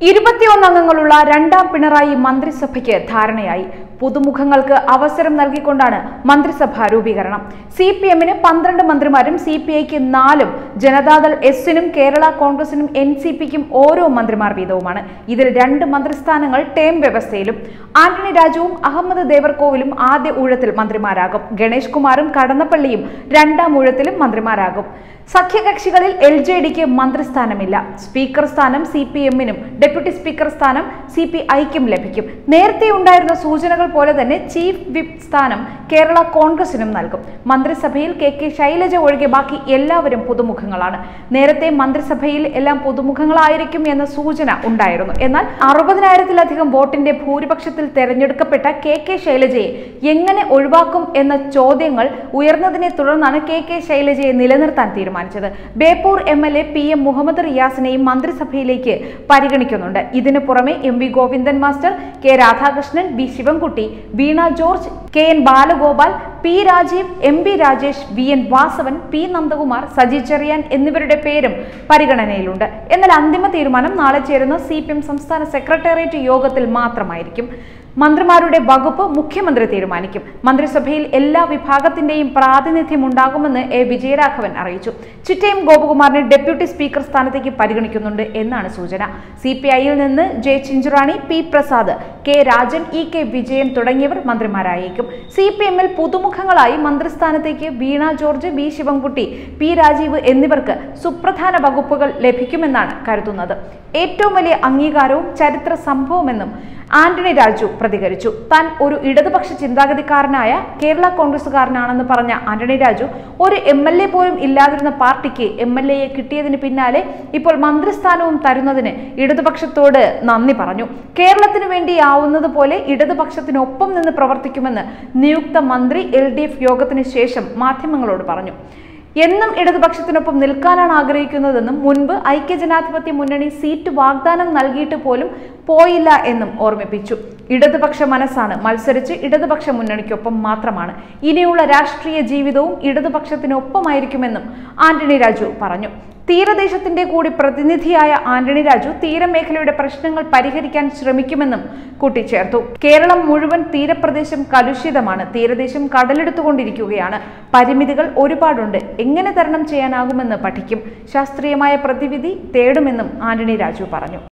ഇരുപത്തിയൊന്ന് അംഗങ്ങളുള്ള രണ്ടാം പിണറായി മന്ത്രിസഭയ്ക്ക് ധാരണയായി പുതുമുഖങ്ങൾക്ക് അവസരം നൽകിക്കൊണ്ടാണ് മന്ത്രിസഭ രൂപീകരണം സി പി എമ്മിന് പന്ത്രണ്ട് മന്ത്രിമാരും സി പി ഐക്ക് നാലും ജനതാദൾ എസിനും കേരള കോൺഗ്രസിനും എൻ സി പിക്കും ഓരോ മന്ത്രിമാർ വീതവുമാണ് ഇതിൽ രണ്ട് മന്ത്രിസ്ഥാനങ്ങൾ ടേം വ്യവസ്ഥയിലും ആന്റണി രാജുവും അഹമ്മദ് ദേവർകോവിലും ആദ്യ ഊഴത്തിൽ മന്ത്രിമാരാകും ഗണേഷ് കുമാറും കടന്നപ്പള്ളിയും രണ്ടാം ഊഴത്തിലും മന്ത്രിമാരാകും സഖ്യകക്ഷികളിൽ എൽ ജെ ഡിക്ക് മന്ത്രിസ്ഥാനമില്ല സ്പീക്കർ സ്ഥാനം സി പി എമ്മിനും ഡെപ്യൂട്ടി സ്പീക്കർ സ്ഥാനം സി പി ഐക്കും ലഭിക്കും നേരത്തെ ഉണ്ടായിരുന്ന സൂചനകൾ പോലെ തന്നെ ചീഫ് വിപ്പ് സ്ഥാനം കേരള കോൺഗ്രസിനും നൽകും മന്ത്രിസഭയിൽ കെ കെ ശൈലജ ഒഴികെ ബാക്കി എല്ലാവരും പുതുമുഖങ്ങളാണ് നേരത്തെ മന്ത്രിസഭയിൽ എല്ലാം പുതുമുഖങ്ങളായിരിക്കും എന്ന സൂചന ഉണ്ടായിരുന്നു എന്നാൽ അറുപതിനായിരത്തിലധികം വോട്ടിന്റെ ഭൂരിപക്ഷത്തിൽ തെരഞ്ഞെടുക്കപ്പെട്ട കെ കെ ശൈലജയെ എങ്ങനെ ഒഴിവാക്കും എന്ന ചോദ്യങ്ങൾ ഉയർന്നതിനെ തുടർന്നാണ് കെ കെ ശൈലജയെ നിലനിർത്താൻ തീരുമാനിച്ചത് Beypore M L A P M Muhammad റിയാസിനെയും മന്ത്രിസഭയിലേക്ക് പരിഗണിക്കുന്നുണ്ട് ഇതിനു പുറമെ M V Govindan master K Radhakrishnan B Sivankutty Veena George K N Balagopal P Rajeev M B Rajesh V N Vasavan P Nandakumar Saji Cherian എന്നിവരുടെ പേരും പരിഗണനയിലുണ്ട് എന്നാൽ അന്തിമ തീരുമാനം നാളെ ചേരുന്ന സി സംസ്ഥാന സെക്രട്ടേറിയറ്റ് യോഗത്തിൽ മാത്രമായിരിക്കും മന്ത്രിമാരുടെ വകുപ്പ് മുഖ്യമന്ത്രി തീരുമാനിക്കും മന്ത്രിസഭയിൽ എല്ലാ വിഭാഗത്തിന്റെയും പ്രാതിനിധ്യം ഉണ്ടാകുമെന്ന് എ വിജയരാഘവൻ അറിയിച്ചു ചിറ്റയം ഗോപകുമാറിനെ ഡെപ്യൂട്ടി സ്പീക്കർ സ്ഥാനത്തേക്ക് പരിഗണിക്കുന്നുണ്ട് എന്നാണ് സൂചന സി പി ഐയിൽ നിന്ന് J Chinchurani P Prasad K Rajan E K Vijayan തുടങ്ങിയവർ മന്ത്രിമാരായേക്കും സി പി എമ്മിൽ പുതുമുഖങ്ങളായി മന്ത്രിസ്ഥാനത്തേക്ക് Veena George B Sivankutty P Rajeev എന്നിവർക്ക് സുപ്രധാന വകുപ്പുകൾ ലഭിക്കുമെന്നാണ് കരുതുന്നത് ഏറ്റവും വലിയ അംഗീകാരവും ചരിത്ര സംഭവമെന്നും ആന്റണി രാജു പ്രതികരിച്ചു താൻ ഒരു ഇടതുപക്ഷ ചിന്താഗതിക്കാരനായ കേരള കോൺഗ്രസുകാരനാണെന്ന് പറഞ്ഞ ആന്റണി രാജു ഒരു എം എൽ എ പോലും ഇല്ലാതിരുന്ന പാർട്ടിക്ക് എം എൽ എയെ കിട്ടിയതിന് പിന്നാലെ ഇപ്പോൾ മന്ത്രിസ്ഥാനവും തരുന്നതിന് ഇടതുപക്ഷത്തോട് നന്ദി പറഞ്ഞു കേരളത്തിനു വേണ്ടിയാവുന്നത് പോലെ ഇടതുപക്ഷത്തിനൊപ്പം നിന്ന് പ്രവർത്തിക്കുമെന്ന് നിയുക്ത മന്ത്രി എൽ ഡി എഫ് യോഗത്തിന് ശേഷം മാധ്യമങ്ങളോട് പറഞ്ഞു എന്നും ഇടതുപക്ഷത്തിനൊപ്പം നിൽക്കാനാണ് ആഗ്രഹിക്കുന്നതെന്നും മുൻപ് ഐക്യജനാധിപത്യ മുന്നണി സീറ്റ് വാഗ്ദാനം നൽകിയിട്ട് പോലും പോയില്ല എന്നും ഓർമ്മിപ്പിച്ചു ഇടതുപക്ഷ മനസ്സാണ് മത്സരിച്ച് ഇടതുപക്ഷ മുന്നണിക്കൊപ്പം മാത്രമാണ് ഇനിയുള്ള രാഷ്ട്രീയ ജീവിതവും ഇടതുപക്ഷത്തിനൊപ്പമായിരിക്കുമെന്നും ആന്റണി രാജു പറഞ്ഞു തീരദേശത്തിന്റെ കൂടി പ്രതിനിധിയായ ആന്റണി രാജു തീരമേഖലയുടെ പ്രശ്നങ്ങൾ പരിഹരിക്കാൻ ശ്രമിക്കുമെന്നും കൂട്ടിച്ചേർത്തു കേരളം മുഴുവൻ തീരപ്രദേശം കലുഷിതമാണ് തീരദേശം കടലെടുത്തുകൊണ്ടിരിക്കുകയാണ് പരിമിതികൾ ഒരുപാടുണ്ട് എങ്ങനെ തരണം ചെയ്യാനാകുമെന്ന് പഠിക്കും ശാസ്ത്രീയമായ പ്രതിവിധി തേടുമെന്നും ആന്റണി രാജു പറഞ്ഞു